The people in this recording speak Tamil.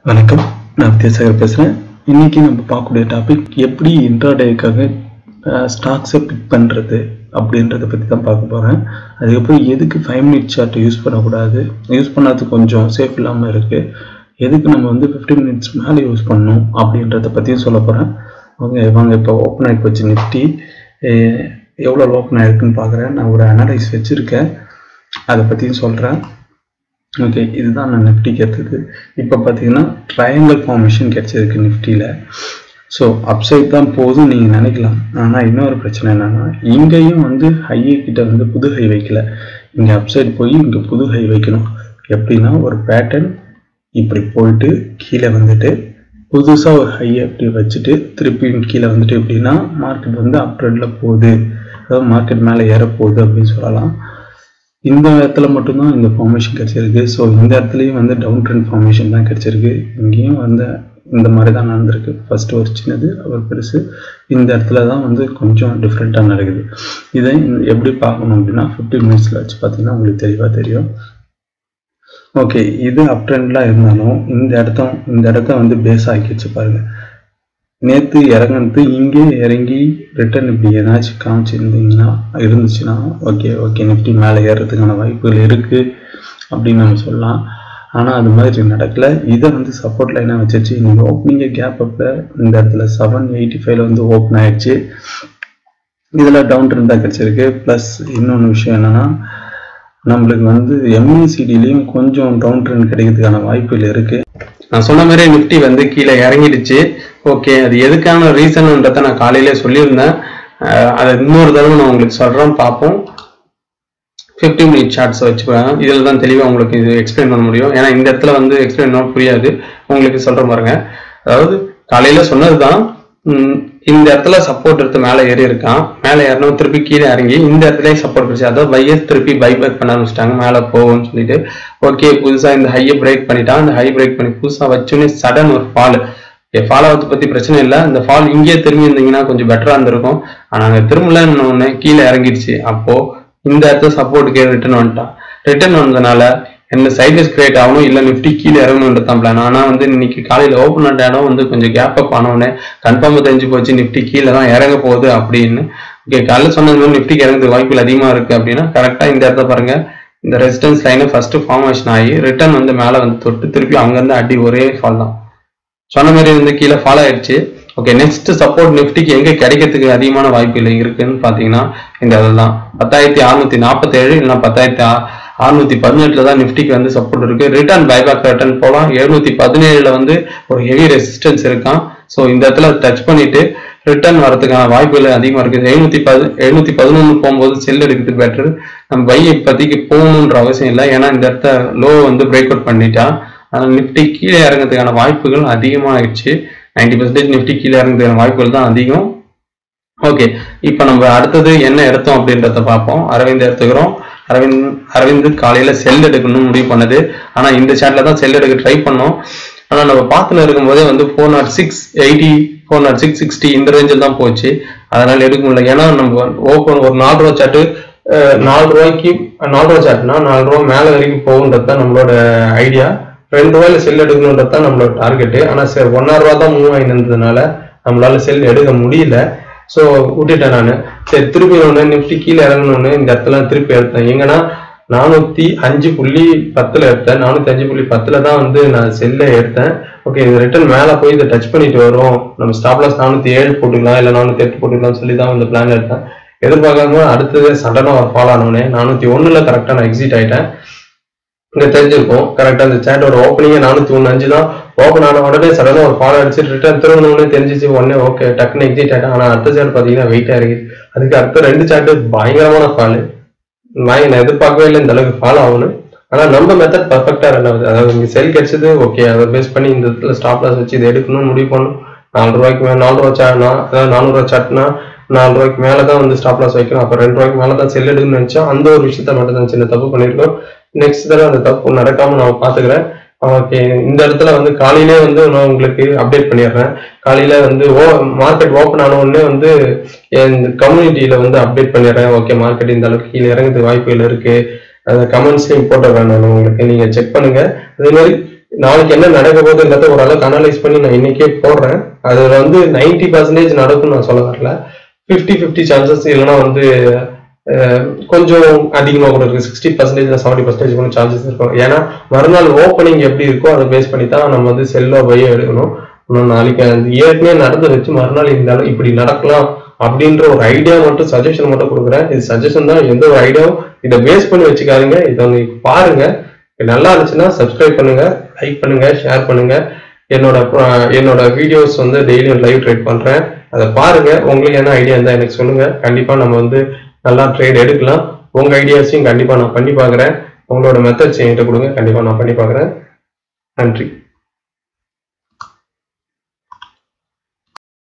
வணக்கம் நான் வித்யாசாகர் பேசுகிறேன் இன்னைக்கு நம்ம பார்க்கக்கூடிய டாபிக் எப்படி இன்ட்ராடேக்காக ஸ்டாக்ஸை பிக் பண்ணுறது அப்படின்றத பற்றி தான் பார்க்க போகிறேன் அதுக்கப்புறம் எதுக்கு ஃபைவ் மினிட் சார்ட் யூஸ் பண்ணக்கூடாது யூஸ் பண்ணாது கொஞ்சம் சேஃப் இல்லாமல் இருக்குது எதுக்கு நம்ம வந்து ஃபிஃப்டி மினிட்ஸ் மேலே யூஸ் பண்ணணும் அப்படின்றத பற்றியும் சொல்ல போகிறேன் ஓகே வாங்க இப்போ ஓப்பன் ஆகி போச்சு நிஃப்டி எவ்வளோ ஓப்பன் ஆயிருக்குன்னு பார்க்குறேன் நான் ஒரு அனலைஸ் வச்சுருக்கேன் அதை பற்றியும் சொல்கிறேன் ஓகே இதுதான் நான் நிஃப்டிக்கு எடுத்தது இப்போ பார்த்தீங்கன்னா ட்ரையாங்கிள் ஃபார்மேஷன் கிடைச்சிருக்கு நிஃப்டியில் ஸோ அப்சைட் தான் போதும் நீங்கள் நினைக்கலாம் ஆனால் இன்னொரு பிரச்சனை என்னென்னா இங்கேயும் வந்து ஹையே கிட்ட வந்து புது ஹை வைக்கல இங்கே அப்சைட் போய் இங்கே புது ஹை வைக்கணும் எப்படின்னா ஒரு பேட்டர்ன் இப்படி போயிட்டு கீழே வந்துட்டு புதுசாக ஒரு ஹையை அப்படி வச்சுட்டு திருப்பியும் கீழே வந்துட்டு எப்படின்னா மார்க்கெட் வந்து அப் ட்ரெண்டில் போகுது அதாவது மார்க்கெட் மேலே ஏற போகுது அப்படின்னு சொல்லலாம் இந்த இடத்துல மட்டும்தான் இந்த ஃபார்மேஷன் கிடைச்சிருக்கு ஸோ இந்த இடத்துலையும் வந்து டவுன் ட்ரெண்ட் ஃபார்மேஷன் தான் கிடைச்சிருக்கு இங்கேயும் வந்து இந்த மாதிரி தான் நடந்திருக்கு ஃபர்ஸ்ட் ஒரு சின்னது அப்புறம் பெருசு இந்த இடத்துல தான் வந்து கொஞ்சம் டிஃப்ரெண்ட்டாக நடக்குது இதை எப்படி பார்க்கணும் அப்படின்னா ஃபிஃப்டி மினிட்ஸில் வச்சு பார்த்தீங்கன்னா உங்களுக்கு தெளிவாக தெரியும் ஓகே இது அப் ட்ரெண்ட்லாம் இருந்தாலும் இந்த இடத்த இந்த இடத்த வந்து பேஸ் ஆக்கி வச்சு பாருங்க நேற்று இறங்குனது இங்கே இறங்கி ரிட்டர்ன் இப்படி ஏதாச்சும் காமிச்சிருந்தீங்கன்னா இருந்துச்சுன்னா ஓகே ஓகே நிஃப்டி மேலே ஏறுறதுக்கான வாய்ப்புகள் இருக்குது அப்படின்னு நம்ம சொல்லலாம் ஆனால் அது மாதிரி நடக்கல இதை வந்து சப்போர்ட் லைனாக வச்சிருச்சு நீங்கள் ஓப்பனிங்க கேப் அப்பில் இந்த இடத்துல செவன் எயிட்டி ஃபைவ்ல வந்து ஓப்பன் ஆயிடுச்சு இதில் டவுன் ட்ரெண்ட் தான் கிடச்சிருக்கு ப்ளஸ் இன்னொன்று விஷயம் என்னென்னா நம்மளுக்கு வந்து எம்இசிடிலையும் கொஞ்சம் டவுன் ட்ரெண்ட் கிடைக்கிறதுக்கான வாய்ப்புகள் இருக்குது நான் சொன்ன மாதிரி நிஃப்டி வந்து கீழே இறங்கிடுச்சு ஓகே அது எதுக்கான ரீசன்ன்றத நான் காலையிலே சொல்லியிருந்தேன் அஹ் அதை இன்னொரு தடவை நான் உங்களுக்கு சொல்கிறேன் பார்ப்போம் ஃபிஃப்டி மினிட் சார்ட்ஸ் வச்சுப்பேன் இதில் தான் தெளிவாக உங்களுக்கு இது எக்ஸ்பிளைன் பண்ண முடியும் ஏன்னா இந்த இடத்துல வந்து எக்ஸ்பிளைன் பண்ண புரியாது உங்களுக்கு சொல்கிற பாருங்க அதாவது காலையில் சொன்னது தான் இந்த இடத்துல சப்போர்ட் எடுத்து மேலே ஏறி இருக்கான் மேலே ஏறணும் திருப்பி கீழே இறங்கி இந்த இடத்துலயும் சப்போர்ட் கிடைச்சு அதாவது பையஸ் திருப்பி பைபேக் பண்ண ஆரம்பிச்சிட்டாங்க மேலே போகும்னு சொல்லிட்டு ஓகே புதுசாக இந்த ஹையை பிரேக் பண்ணிட்டான் இந்த ஹை பிரேக் பண்ணி புதுசாக வச்சோன்னே சடன் ஒரு ஃபால் ஃபால் ஆகிறத பற்றி பிரச்சனை இல்லை இந்த ஃபால் இங்கேயே திரும்பி இருந்தீங்கன்னா கொஞ்சம் பெட்டராக இருந்திருக்கும் ஆனால் அங்கே திரும்பலன்னு ஒன்று கீழே இறங்கிடுச்சு அப்போ இந்த இடத்துல சப்போர்ட்டுக்கு ரிட்டர்ன் வந்துட்டான் ரிட்டர்ன் வந்ததுனால என்ன சைட்வேஸ் கிரியேட் ஆகணும் இல்லை நிஃப்டி கீழே இறங்கணுன்றது தான் பிளான் ஆனால் வந்து இன்னைக்கு காலையில் ஓப்பன் ஆன இடம் வந்து கொஞ்சம் கேப் அப் ஆனோடனே கன்ஃபார்மாக தெரிஞ்சு போச்சு நிஃப்டி கீழே தான் இறங்க போகுது அப்படின்னு ஓகே காலையில் சொன்னது மாதிரி நிஃப்டிக்கு இறங்குறது வாய்ப்புகள் அதிகமாக இருக்குது அப்படின்னா கரெக்டாக இந்த இடத்த பாருங்க இந்த ரெசிஸ்டன்ஸ் லைனை ஃபர்ஸ்ட் ஃபார்மேஷன் ஆகி ரிட்டர்ன் வந்து மேலே வந்து தொட்டு திருப்பி அங்கேருந்து அடி ஒரே ஃபால் தான் சொன்ன மாதிரி வந்து கீழே ஃபாலோ ஆயிடுச்சு ஓகே நெக்ஸ்ட் சப்போர்ட் நிஃப்டிக்கு எங்க கிடைக்கிறதுக்கு அதிகமான வாய்ப்புகள் இருக்குன்னு பாத்தீங்கன்னா இந்த இதெல்லாம் பத்தாயிரத்தி அறுநூத்தி நாற்பத்தி ஏழு இல்லைன்னா பத்தாயிரத்தி அறுநூத்தி பதினெட்டுல தான் நிஃப்டிக்கு வந்து சப்போர்ட் இருக்கு ரிட்டர்ன் பைபேக் ரிட்டர்ன் போகலாம் எழுநூத்தி பதினேழுல வந்து ஒரு ஹெவி ரெசிஸ்டன்ஸ் இருக்கான் ஸோ இந்த இடத்துல டச் பண்ணிட்டு ரிட்டர்ன் வரதுக்கான வாய்ப்புகள் அதிகமா இருக்கு எழுநூத்தி பது எழுநூத்தி பதினொன்று போகும்போது செல் எடுக்கிறது பெட்டர் நம்ம பை இப்போதைக்கு போகணுன்ற அவசியம் இல்லை ஏன்னா இந்த இடத்த லோ வந்து பிரேக் அவுட் பண்ணிட்டா ஆனால் நிஃப்டி கீழே இறங்கிறதுக்கான வாய்ப்புகள் அதிகமாகிடுச்சு நைன்டி பர்சன்டேஜ் நிஃப்டி கீழே இறங்குறதுக்கான வாய்ப்புகள் தான் அதிகம் ஓகே இப்போ நம்ம அடுத்தது என்ன எடுத்தோம் அப்படின்றத பார்ப்போம் அரவிந்த் எடுத்துக்கிறோம் அரவிந்த் அரவிந்த் காலையில செல் எடுக்கணும்னு முடிவு பண்ணது ஆனா இந்த சாட்ல தான் செல் எடுக்க ட்ரை பண்ணோம் ஆனா நம்ம பார்த்துன்னு இருக்கும்போதே வந்து four naught six eighty four naught six sixty இந்த ரேஞ்சில் தான் போச்சு அதனால எடுக்க முடியல ஏன்னா நம்ம ஓப்பன் ஒரு நாலு ரூபா சாட்டு நாலு ரூபாய்க்கு நாலு ரூபா சாட்னா நாலு ரூபா மேலே வரைக்கும் போகுன்றது தான் நம்மளோட ஐடியா ரெண்டு ரூபாயில செல் எடுக்கணுன்றது தான் நம்மளோட டார்கெட்டு ஆனால் சரி ஒன்னா ரூபா தான் மூவ் ஆகினதுனால நம்மளால செல் எடுக்க முடியல ஸோ விட்டுட்டேன் நான் சரி திருப்பி ஒன்று நிஃப்டி கீழே இறங்கணும்னு இந்த இடத்துல திருப்பி எடுத்தேன் எங்கன்னா நானூத்தி அஞ்சு புள்ளி பத்துல எடுத்தேன் நானூத்தி அஞ்சு புள்ளி பத்துல தான் வந்து நான் செல்ல எடுத்தேன் ஓகே இது ரிட்டர்ன் மேலே போய் இதை டச் பண்ணிட்டு வரும் நம்ம ஸ்டாப் லாஸ் நானூத்தி ஏழு போட்டுக்கலாம் இல்லை நானூத்தி எட்டு போட்டுக்கலாம் சொல்லி தான் இந்த பிளான் எடுத்தேன் எதிர்பார்க்காம அடுத்தது சடனாக ஒரு ஃபாலோ ஆனோடனே நானூத்தி ஒண்ணுல கரெக்டாக நான் எக்ஸிட் ஆயிட்டேன் இங்க தெரிஞ்சிருக்கும் கரெக்டா இந்த சேட்டோட ஓப்பனிங்கே நானூத்தி ஒண்ணு அஞ்சு தான் ஓப்பன் ஆன உடனே சடனா ஒரு ஃபாலோ அடிச்சு ரிட்டர்ன் திருவண்ணு தெரிஞ்சிச்சு உடனே ஓகே டக்குன்னு எக்ஸிட் ஆயிட்டேன் ஆனா அடுத்த சேட் பாத்தீங்கன்னா வெயிட்டா இருக்கு அதுக்கு அடுத்த ரெண்டு சாட்டு பயங்கரமான ஃபாலு வாங்கி நான் எதிர்பார்க்கவே இல்லை இந்த அளவுக்கு ஃபாலோ ஆகணும் ஆனா நம்ம மெத்தட் பர்ஃபெக்டா ரன் ஆகுது அதாவது இங்க செல் கிடைச்சது ஓகே அதை பேஸ் பண்ணி இந்த இடத்துல ஸ்டாப் லாஸ் வச்சு இதை எடுக்கணும்னு முடிவு பண்ணணும் நாலு ரூபாய்க்கு மேல நாலு ரூபா சாட்னா அதாவது நானூறு ரூபா சாட்னா நாலு ரூபாய்க்கு மேல தான் வந்து ஸ்டாப் லாஸ் வைக்கணும் அப்ப ரெண்டு ரூபாய்க்கு மேல தான் செல் எடுக்கணும்னு நினைச்சோம் அந்த ஒரு விஷயத்த மட்டும் தான் சின்ன தப்பு பண்ணிருக்கோம் நெக்ஸ்ட் தடவை அந்த தப்பு நடக்காம நான் பாத்துக்கிறேன் ஓகே இந்த இடத்துல வந்து காலையிலே வந்து நான் உங்களுக்கு அப்டேட் பண்ணிடுறேன் காலையில வந்து ஓ மார்க்கெட் ஓப்பன் ஆன உடனே வந்து கம்யூனிட்டியில வந்து அப்டேட் பண்ணிடுறேன் ஓகே மார்க்கெட் இந்த அளவுக்கு கீழே இறங்குறதுக்கு வாய்ப்புகள் இருக்கு அந்த கமெண்ட்ஸ்லையும் போட்டுறேன் நான் உங்களுக்கு நீங்க செக் பண்ணுங்க அதே மாதிரி நாளைக்கு என்ன நடக்க போகுதுன்றத ஓரளவுக்கு அனலைஸ் பண்ணி நான் இன்னைக்கே போடுறேன் அதுல வந்து நைன்டி பர்சன்டேஜ் நடக்கும்னு நான் சொல்ல வரல ஃபிஃப்டி ஃபிஃப்டி சான்சஸ் இல்லைன்னா வந்து அஹ், கொஞ்சம் அதிகமாக கூட இருக்கு சிக்ஸ்டி பர்சன்டேஜ் செவன்டி பர்சன்டேஜ் கூட சான்சஸ் இருக்கும் ஏன்னா மறுநாள் ஓப்பனிங் எப்படி இருக்கோ அதை பேஸ் பண்ணி தான் நம்ம வந்து செல்லோ பையோ எடுக்கணும் இன்னும் நாளைக்கு அந்த ஏற்கனவே நடந்து வச்சு மறுநாள் இந்த அளவு இப்படி நடக்கலாம் அப்படின்ற ஒரு ஐடியா மட்டும் சஜஷன் மட்டும் கொடுக்குறேன் இது சஜஷன் தான் எந்த ஒரு ஐடியாவும் இதை பேஸ் பண்ணி வச்சுக்காதீங்க இதை வந்து பாருங்க இது நல்லா இருந்துச்சுன்னா சப்ஸ்கிரைப் பண்ணுங்க லைக் பண்ணுங்க ஷேர் பண்ணுங்க என்னோட அஹ், என்னோட வீடியோஸ் வந்து டெய்லியும் லைவ் ட்ரேட் பண்றேன் அதை பாருங்க உங்களுக்கு என்ன ஐடியா இருந்தா எனக்கு சொல்லுங்க கண்டிப்பா நம்ம வந்து நல்லா ட்ரேட் எடுக்கலாம் உங்க ஐடியாஸையும் கண்டிப்பா நான் பண்ணி பார்க்கறேன் உங்களோட மெத்தட்ஸ் என்கிட்ட கொடுங்க கண்டிப்பா நான் பண்ணி பார்க்கறேன் நன்றி